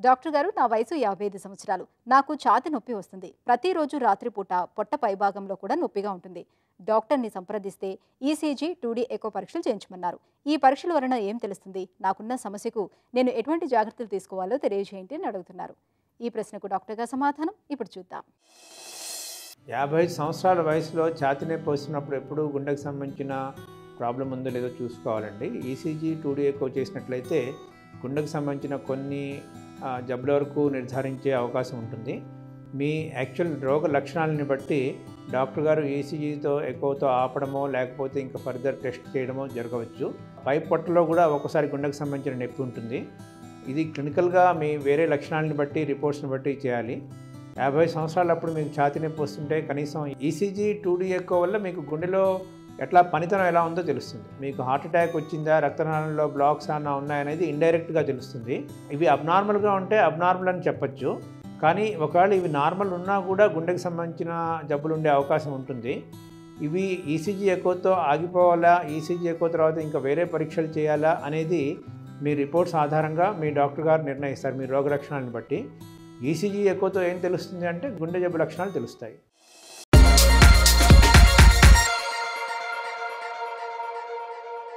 doctor గారు నా వయసు యాభై ఐదు సంవత్సరాలు నాకు ఛాతి నొప్పి వస్తుంది ప్రతిరోజు రాత్రిపూట పొట్ట పైభాగంలో కూడా నొప్పిగా ఉంటుంది డాక్టర్ని సంప్రదిస్తే ఈసీజీ టూడీ ఎకో పరీక్షలు చేయించమన్నారు ఈ పరీక్షల వలన ఏం తెలుస్తుంది నాకున్న సమస్యకు నేను ఎటువంటి జాగ్రత్తలు తీసుకోవాలో తెలియజేయండి అని అడుగుతున్నారు ఈ ప్రశ్నకు డాక్టర్ గారు సమాధానం ఇప్పుడు చూద్దాం యాభై ఐదు సంవత్సరాల వయసులో ఛాతి నొప్పి వస్తున్నప్పుడు ఎప్పుడు గుండెకు సంబంధించిన ప్రాబ్లం ఉందో లేదో చూసుకోవాలండి ఈసీజీ టూడీ ఎకో చేసినట్లయితే గుండెకు సంబంధించిన కొన్ని ఆ, జబ్బుల వరకు నిర్ధారించే అవకాశం ఉంటుంది మీ యాక్చువల్ రోగ లక్షణాలని బట్టి డాక్టర్ గారు ఈసీజీతో ఎక్కువతో ఆపడమో లేకపోతే ఇంకా ఫర్దర్ టెస్ట్ చేయడమో జరగవచ్చు పై పొట్టలో కూడా ఒక్కోసారి గుండెకు సంబంధించిన నొప్పి ఉంటుంది ఇది క్లినికల్గా మీ వేరే లక్షణాలను బట్టి రిపోర్ట్స్ని బట్టి చేయాలి యాభై సంవత్సరాలప్పుడు మీకు ఛాతీ నొప్పి వస్తుంటే కనీసం ఈసీజీ టూడీ ఎక్కువ వల్ల మీకు గుండెలో ఎట్లా పనితనం ఎలా ఉందో తెలుస్తుంది మీకు హార్ట్ అటాక్ వచ్చిందా రక్తనాళంలో బ్లాక్స్ అన్న ఉన్నాయనేది ఇండైరెక్ట్గా తెలుస్తుంది ఇవి అబ్నార్మల్గా ఉంటే అబ్నార్మల్ అని చెప్పొచ్చు కానీ ఒకవేళ ఇవి నార్మల్ ఉన్నా కూడా గుండెకి సంబంధించిన జబ్బులు ఉండే అవకాశం ఉంటుంది ఇవి ఈసీజీ ఎక్కువతో ఆగిపోవాలా ఈసీజీ ఎక్కువ తర్వాత ఇంకా వేరే పరీక్షలు చేయాలా అనేది మీ రిపోర్ట్స్ ఆధారంగా మీ డాక్టర్ గారు నిర్ణయిస్తారు మీ రోగ లక్షణాలను బట్టి ఈసీజీ ఎక్కువతో ఏం తెలుస్తుంది అంటే గుండె జబ్బు లక్షణాలు తెలుస్తాయి